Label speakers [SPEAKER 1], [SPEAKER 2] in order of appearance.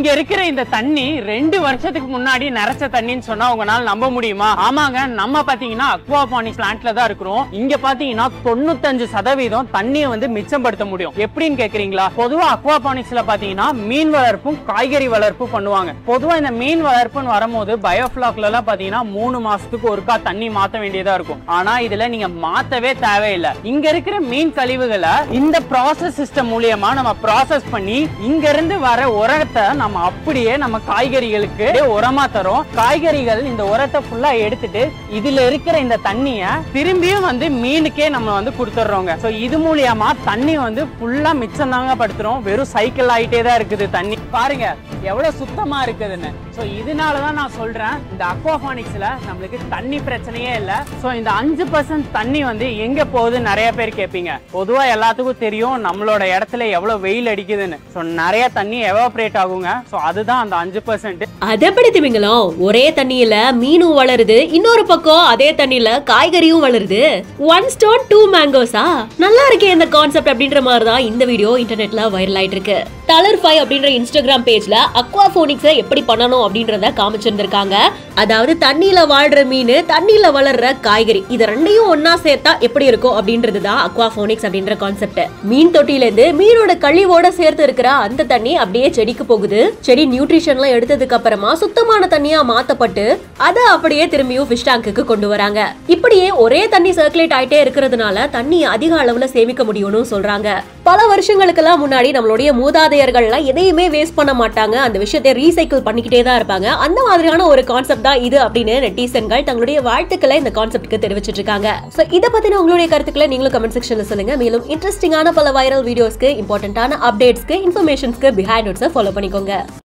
[SPEAKER 1] இங்க இருக்கிற இந்த தண்ணி ரெண்டு வருஷத்துக்கு முன்னாடி நிறைச்ச தண்ணின்னு சொன்னா உங்களால நம்ப முடியுமா ஆமாங்க நம்ம பாத்தீங்கன்னா அக்வாபானிக் பிளான்ட்ல தான் இருக்கிறோம் இங்க பாத்தீங்கன்னா தொண்ணூத்தஞ்சு சதவீதம் தண்ணியை வந்து மிச்சப்படுத்த முடியும் எப்படின்னு கேக்குறீங்களா பொதுவா அக்வாபானிக்ஸ்ல பாத்தீங்கன்னா மீன் வளர்ப்பும் காய்கறி வளர்ப்பும் பண்ணுவாங்க பொதுவா இந்த மீன் வளர்ப்புன்னு வரும்போது பயோஃபிளாக்ல எல்லாம் பாத்தீங்கன்னா மூணு மாசத்துக்கு ஒருக்கா தண்ணி மாத்த வேண்டியதா இருக்கும் ஆனா இதுல நீங்க மாத்தவே தேவையில்லை இங்க இருக்கிற மீன் கழிவுகளை இந்த ப்ராசஸ் சிஸ்டம் மூலியமா நம்ம ப்ராசஸ் பண்ணி இங்க இருந்து வர உரத்தை நம்ம அப்படியே நம்ம காய்கறிகளுக்கு உரமா தரோம் காய்கறிகள் இந்த உரத்தை ஃபுல்லா எடுத்துட்டு இதுல இருக்கிற இந்த தண்ணிய திரும்பியும் வந்து மீனுக்கே நம்ம வந்து கொடுத்துட்றோங்க ஸோ இது மூலியமா தண்ணி வந்து ஃபுல்லா மிச்சம் தாங்க படுத்துறோம் வெறும் சைக்கிள் ஆயிட்டே தான் இருக்குது தண்ணி பாருங்க எவ்வளவு சுத்தமா இருக்குதுன்னு ஸோ இதனால தான் நான் சொல்றேன் இந்த அக்வாபானிக்ஸ்ல நம்மளுக்கு தண்ணி பிரச்சனையே இல்லை ஸோ இந்த அஞ்சு பர்சன்ட் தண்ணி வந்து எங்க போகுது நிறைய பேர் கேட்பீங்க பொதுவா எல்லாத்துக்கும் தெரியும் நம்மளோட இடத்துல எவ்வளவு வெயில் அடிக்குதுன்னு ஸோ நிறைய தண்ணி எவாபரேட் ஆகுங்க ஸோ அதுதான் அந்த அஞ்சு பர்சன்ட்
[SPEAKER 2] அதப்படி திமிங்கலம் ஒரே தண்ணியில மீனும் வளருது இன்னொரு பக்கம் அதே தண்ணியில காய்கறியும் வளருது ஒன் ஸ்டோன் டூ மேங்கோஸா நல்லா இருக்கே இந்த கான்செப்ட் அப்படின்ற மாதிரி தான் இந்த வீடியோ இன்டர்நெட்ல வைரல் ஆயிட்டு இருக்கு தலர் ஃபை அப்படின்ற இன்ஸ்டாகிராம் பேஜ்ல அக்வாபோனிக்ஸை எப்படி பண்ணணும் அப்படின்றத காமிச்சிருந்திருக்காங்க அதாவது தண்ணியில வாழ்ற மீன் தண்ணியில வளர்ற காய்கறி இது ரெண்டையும் ஒன்னா சேர்த்தா எப்படி இருக்கும் அப்படின்றது தான் அக்வாபோனிக்ஸ் அப்படின்ற கான்செப்ட் மீன் தொட்டில இருந்து மீனோட கழிவோட சேர்த்து இருக்கிற அந்த தண்ணி அப்படியே செடிக்கு போகுது செடி நியூட்ரிஷன்லாம் எடுத்ததுக்கு அப்புறமா சுத்தமான தண்ணியா மாத்தப்பட்டு அதை அப்படியே திரும்பியும் ஃபிஷ் டேங்குக்கு கொண்டு வராங்க இப்படியே ஒரே தண்ணி சர்க்குலேட் ஆயிட்டே இருக்கிறதுனால தண்ணி அதிக அளவுல சேமிக்க முடியும்னு சொல்றாங்க பல வருஷங்களுக்கெல்லாம் முன்னாடி நம்மளுடைய மூதாதையர்கள்லாம் எதையுமே வேஸ்ட் பண்ண மாட்டாங்க அந்த விஷயத்தை ரீசைக்கிள் பண்ணிக்கிட்டே தான் இருப்பாங்க அந்த மாதிரியான ஒரு கான்செப்ட் தான் இது அப்படின்னு நெட்டிசன்கள் தங்களுடைய வாழ்த்துக்களை இந்த கான்செப்ட்க்கு தெரிவிச்சிட்டு இருக்காங்க சோ இதை பத்தின உங்களுடைய கருத்துக்களை நீங்களும் கமெண்ட் செக்ஷன்ல சொல்லுங்க மேலும் இன்ட்ரெஸ்டிங்கான பல வைரல் வீடியோஸ்க்கு இம்பார்ட்டன்டான அப்டேட்ஸ்க்கு இன்ஃபர்மேஷன்ஸ்க்கு பிஹைண்ட் நோட்ஸை ஃபாலோ பண்ணிக்கோங்க